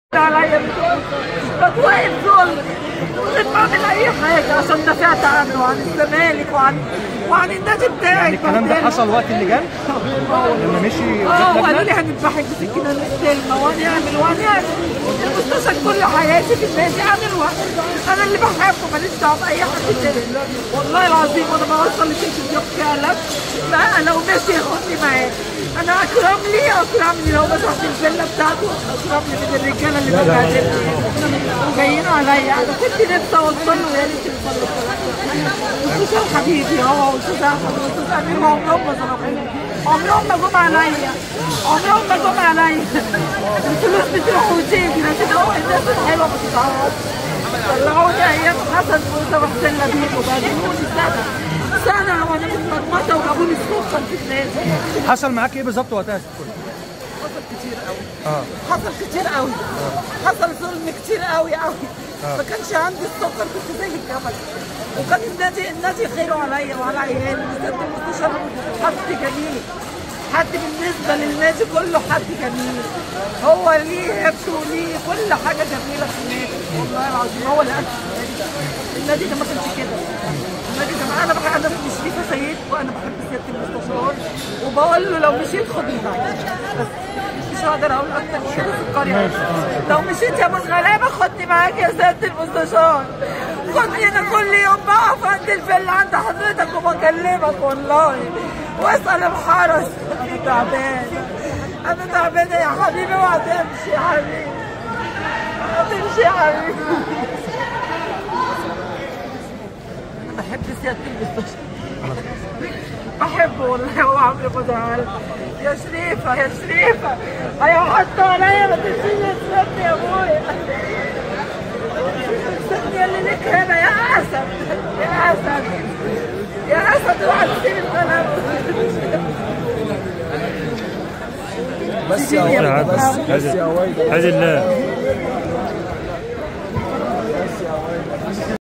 عليا بتوقف ظلم مش بعمل اي حاجه عشان دافعت عنه عن الزمالك وعن وعن النادي بتاعي يعني الكلام ده اتبهدلت. حصل وقت اللجان لما مشي اه وجاب وقالوا لجنة؟ لي هنذبحك بسكينه السلمه وهنعمل وهنعمل المستشفى كل حياتي في النادي انا الوحيد انا اللي بحبه ماليش دعوه باي حد تاني والله العظيم وانا بوصل للتلفزيون فعلا بقى لو ماشي ياخدني معاه انا اكرم لي اكرم لي لو مسح في الفيلا بتاعته اكرم لي من الرجاله اللي بتبهدلني وجايين عليا انا كنت نفسي اوصل له يا ريت يوصل له استاذ حبيبي هو واستاذ احمد واستاذ امير عمرهم ما ظلموني عمرهم ما جم عليا عمرهم ما جم عليا الفلوس بتروح وتيجي لكن هو الناس الحلوه ما تتعوضش طلعوني ايام حسن موسى وحسين لبيب وبهدلوني سنه سنه وانا متمرمطه وجابوا لي السكر في النادي حصل معاك ايه بالظبط وقتها يا ست كل؟ حصل كتير قوي اه حصل كتير قوي حصل ظلم كتير قوي قوي ما كانش عندي السكر كنت زي الجبل وكان النادي النادي خيره عليا وعلى عيالي بالذات المستشار حد جميل حد بالنسبه للنادي كله حد جميل هو ليه هيبته وليه كل حاجه جميله في النادي والله العظيم هو اللي أسس النادي النادي ده ما كانش كده النادي ده انا بحب انا اسمي شريفه سيد وانا بحب سياده المستشار وبقول له لو مشيت خدني معاك بس مش هقدر اقول اكتر من كده في القريه لو مشيت يا ابو الغلابه خدني معاك يا سياده المستشار خدني انا كل يوم بقف عند الفيلا عند حضرتك وبكلمك والله واسال الحرس انا تعبانه انا تعبانه يا حبيبي وهتمشي يا حبيبي هتمشي يا حبيبي انا بحب سياده المستشار بحبه والله هو عمري ما زعل يا شريفة يا شريفة هيحطوا عليا ما تنسيش اسمي يا ابويا استني اللي لك هنا يا اسد يا اسد يا اسد اوعى تسيب الكلام بس يا يا ولد بس بس يا ولد هذه الله